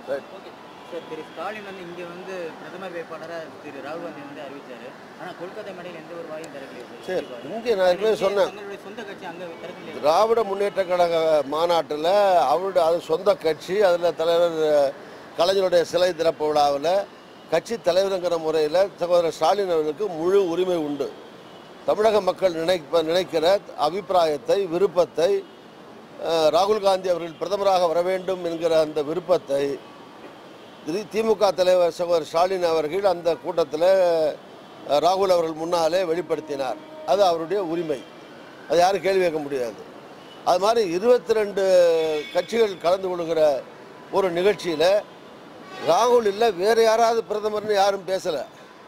right okay sir Thiru Stalin வந்து இங்கே வந்து பிரதமர் வேட்பாளராக திரு ராகுல் காந்தி வந்து அறிவிச்சாரு ஆனால் கொல்கத்தா மேடையில் எந்த ஒரு வாயும் திறக்கலையே சார் சரி இங்கே நான் ஏற்கனவே சொன்னேன் தங்களுடைய சொந்த கட்சி அங்கே திறக்கலையே திராவிட முன்னேற்ற கழக மாநாட்டில் அவருடைய அது சொந்த கட்சி அதில் தலைவர் கலைஞருடைய சிலை திறப்பு விழாவில் கட்சி தலைவருங்கிற முறையில் சகோதரர் ஸ்டாலின் அவர்களுக்கு முழு உரிமை உண்டு தமிழக மக்கள் நினைப்ப நினைக்கிற அபிப்பிராயத்தை விருப்பத்தை அஹ், ராகுல் காந்தி அவர்கள் பிரதமராக வர வேண்டும் என்கிற அந்த விருப்பத்தை திரு- திமுக தலைவர் சகோதரர் ஸ்டாலின் அவர்கள் அந்த கூட்டத்தில் அஹ், ராகுல் அவர்கள் முன்னாலே வெளிப்படுத்தினார் அது அவருடைய உரிமை அது யாரும் கேள்வி கேட்க முடியாது அது மாதிரி இருபத்தி ரெண்டு கட்சிகள் கலந்து கொள்கிற ஒரு நிகழ்ச்சியில் ராகுல் இல்லை வேறு யாராவது பிரதமர்னு யாரும் பேசலை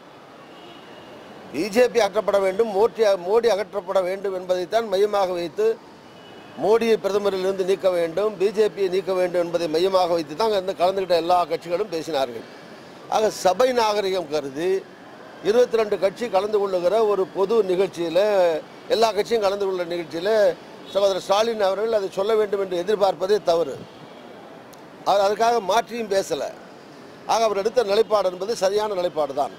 பிஜேபி அகற்றப்பட வேண்டும் மோடி மோடி அகற்றப்பட வேண்டும் என்பதைத்தான் மையமாக வைத்து மோடியை பிரதமரிலிருந்து நீக்க வேண்டும் பிஜேபியை நீக்க வேண்டும் என்பதை மையமாக வைத்து தான் அங்கே கலந்துக்கிட்ட எல்லா கட்சிகளும் பேசினார்கள் ஆக சபை நாகரிகம் கருதி இருபத்தி ரெண்டு கட்சி கலந்து கொள்ளுகிற ஒரு பொது நிகழ்ச்சியில் எல்லா கட்சியும் கலந்து கொள்ளுற நிகழ்ச்சியில் சகோதரர் ஸ்டாலின் அவர்கள் அதை சொல்ல வேண்டும் என்று எதிர்பார்ப்பதே தவறு அவர் அதுக்காக மாற்றியும் பேசலை ஆக அவர் எடுத்த நிலைப்பாடு என்பது சரியான நிலைப்பாடு தான்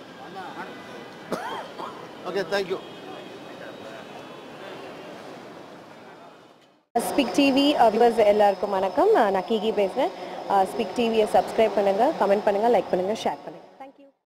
ஓகே தேங்க்யூ ஸ்பிக் டிவி வியூவர்ஸ் எல்லாருக்கும் வணக்கம் நான் கீகி பேசுகிறேன் ஸ்பிக் டிவியை சப்ஸ்கிரைப் பண்ணுங்கள் கமெண்ட் பண்ணுங்கள் லைக் பண்ணுங்கள் ஷேர் பண்ணுங்கள்